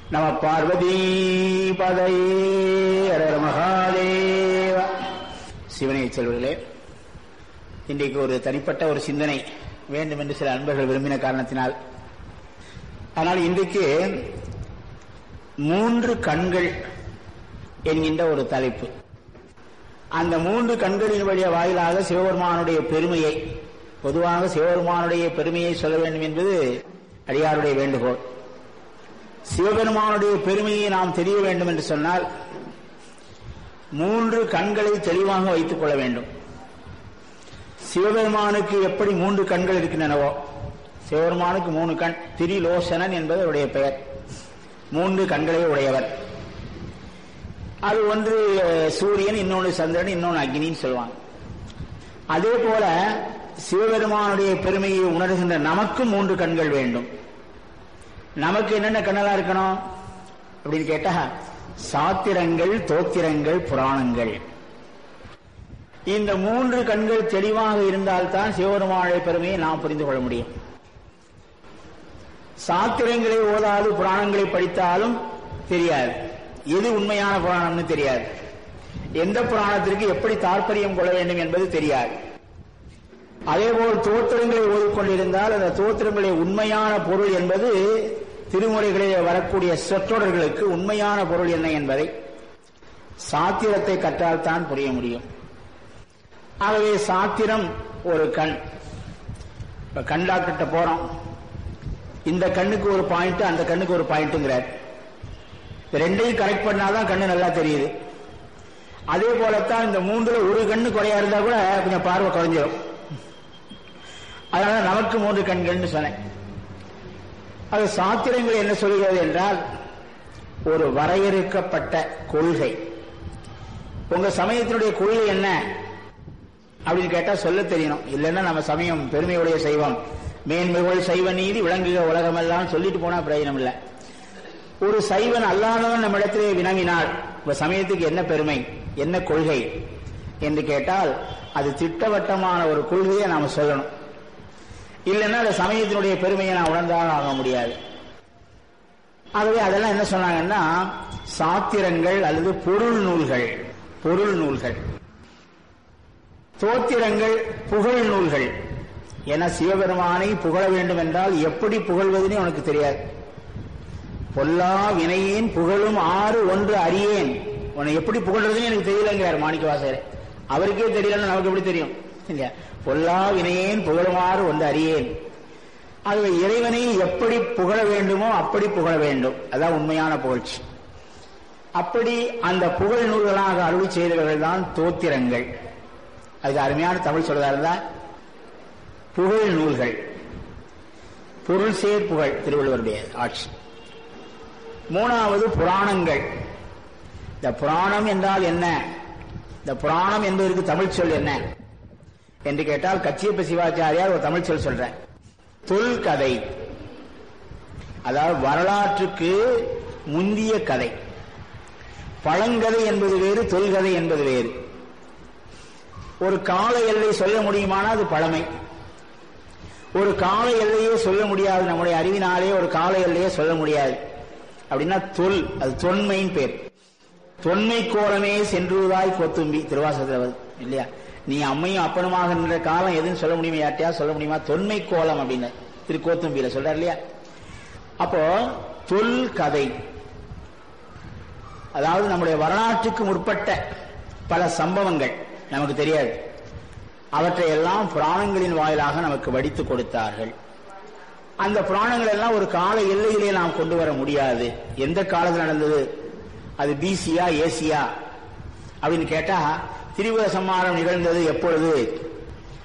நம பார்வதி பதையே ஹர மகாதேவ சிவனை செல்வர்களே இன்றைக்கு ஒரு தனிப்பட்ட ஒரு சிந்தனை வேண்டும் என்று சில அன்பர்கள் விரும்பின காரணத்தினால் ஆனால் இன்றைக்கு மூன்று கண்கள் என்கின்ற ஒரு தலைப்பு அந்த மூன்று கண்களின் வழிய வாயிலாக சிவபெருமானுடைய பெருமையை பொதுவாக சிவபெருமானுடைய பெருமையை சொல்ல வேண்டும் என்பது அடியாருடைய வேண்டுகோள் சிவபெருமானுடைய பெருமையை நாம் தெரிய வேண்டும் என்று சொன்னால் மூன்று கண்களை தெளிவாக வைத்துக் கொள்ள வேண்டும் சிவபெருமானுக்கு எப்படி மூன்று கண்கள் இருக்கின்றனவோ சிவபெருமானுக்கு மூணு கண் திரிலோசனன் என்பது அவருடைய பெயர் மூன்று கண்களை உடையவர் அது ஒன்று சூரியன் இன்னொன்று சந்திரன் இன்னொன்று அக்னின்னு சொல்லுவாங்க அதே போல சிவபெருமானுடைய பெருமையை உணர்கின்ற நமக்கும் மூன்று கண்கள் வேண்டும் நமக்கு என்னென்ன கண்ணெல்லாம் இருக்கணும் அப்படின்னு கேட்டா சாத்திரங்கள் தோத்திரங்கள் புராணங்கள் இந்த மூன்று கண்கள் தெளிவாக இருந்தால்தான் சிவபெருமானுடைய பெருமையை நாம் புரிந்து கொள்ள முடியும் சாத்திரங்களை ஓதாது புராணங்களை படித்தாலும் தெரியாது எது உண்மையான புராணம்னு தெரியாது எந்த புராணத்திற்கு எப்படி தாற்பயம் கொள்ள வேண்டும் என்பது தெரியாது அதேபோல் தோத்திரங்களை ஓதிக்கொண்டிருந்தால் அந்த தோத்திரங்களுடைய உண்மையான பொருள் என்பது திருமுறைகளில் வரக்கூடிய சொற்றொடர்களுக்கு உண்மையான பொருள் என்ன என்பதை சாத்திரத்தை கற்றால் தான் புரிய முடியும் ஆகவே சாத்திரம் ஒரு கண் இப்ப கண் டாக்டர்கிட்ட போறோம் இந்த கண்ணுக்கு ஒரு பாயிண்ட் அந்த கண்ணுக்கு ஒரு பாயிண்ட்டுங்கிறார் ரெண்டையும் கரெக்ட் பண்ணாதான் கண்ணு நல்லா தெரியுது அதே போலத்தான் இந்த மூன்றுல ஒரு கண்ணு குறையா இருந்தா கூட கொஞ்சம் பார்வை குறைஞ்சிடும் அதனால நமக்கு மூன்று கண்கள்னு சொன்னேன் அது சாத்திரங்கள் என்ன சொல்கிறது என்றால் ஒரு வரையறுக்கப்பட்ட கொள்கை உங்க சமயத்தினுடைய கொள்கை என்ன அப்படின்னு கேட்டா சொல்ல தெரியணும் இல்லைன்னா நம்ம சமயம் பெருமையுடைய செய்வோம் மேன்மைகள் சைவ நீதி விளங்குக உலகமெல்லாம் சொல்லிட்டு போனா பிரயோஜனம் இல்லை ஒரு சைவன் அல்லாதவன் நம்மிடத்திலே வினவினாள் உங்க சமயத்துக்கு என்ன பெருமை என்ன கொள்கை என்று கேட்டால் அது திட்டவட்டமான ஒரு கொள்கையை நாம சொல்லணும் இல்லைன்னா அந்த சமயத்தினுடைய பெருமையை நான் உணர்ந்தாலும் ஆக முடியாது ஆகவே அதெல்லாம் என்ன சொன்னாங்கன்னா சாத்திரங்கள் அல்லது பொருள் நூல்கள் பொருள் நூல்கள் தோத்திரங்கள் புகழ் நூல்கள் என சிவபெருமானை புகழ வேண்டும் என்றால் எப்படி புகழ்வதுன்னு உனக்கு தெரியாது பொல்லா வினையேன் புகழும் ஆறு ஒன்று அறியேன் உன்னை எப்படி புகழ்றதுன்னு எனக்கு தெரியலங்கிறார் மாணிக்க வாசகர் அவருக்கே தெரியலன்னு நமக்கு எப்படி தெரியும் இல்லையா பொல்லா வினையேன் புகழுமாறு ஒன்று அறியேன் ஆகவே இறைவனை எப்படி புகழ வேண்டுமோ அப்படி புகழ வேண்டும் அதான் உண்மையான புகழ்ச்சி அப்படி அந்த புகழ் நூல்களாக அருளி செய்தவர்கள் தான் தோத்திரங்கள் அதுக்கு அருமையான தமிழ் சொல்றதா இருந்தா புகழ் நூல்கள் பொருள் சேர் புகழ் திருவள்ளுவருடைய ஆட்சி மூணாவது புராணங்கள் இந்த புராணம் என்றால் என்ன இந்த புராணம் என்பதற்கு தமிழ் சொல் என்ன என்று கேட்டால் கச்சியப்ப சிவாச்சாரியார் ஒரு தமிழ் சொல் சொல்ற தொல்கதை அதாவது வரலாற்றுக்கு முந்திய கதை பழங்கதை என்பது வேறு தொல்கதை என்பது வேறு ஒரு கால எல்லை சொல்ல முடியுமானா அது பழமை ஒரு கால எல்லையே சொல்ல முடியாது நம்முடைய அறிவினாலே ஒரு கால எல்லையே சொல்ல முடியாது அப்படின்னா தொல் அது தொன்மையின் பேர் தொன்மை கோலமே சென்றுவதாய் கொத்தும்பி திருவாசகத்தில் இல்லையா நீ அம்மையும் அப்பனுமாக நின்ற காலம் எதுன்னு சொல்ல முடியுமா யார்ட்டையா சொல்ல முடியுமா தொன்மை கோலம் அப்படின்னு திரு கோத்தும்பியில சொல்றாரு இல்லையா அப்போ தொல் கதை அதாவது நம்முடைய வரலாற்றுக்கு முற்பட்ட பல சம்பவங்கள் நமக்கு தெரியாது அவற்றை எல்லாம் புராணங்களின் வாயிலாக நமக்கு வடித்து கொடுத்தார்கள் அந்த புராணங்கள் எல்லாம் ஒரு கால எல்லையிலே நாம் கொண்டு வர முடியாது எந்த காலத்தில் நடந்தது அது பிசியா ஏசியா அப்படின்னு கேட்டா திரிபுர சம்மாரம் நிகழ்ந்தது எப்பொழுது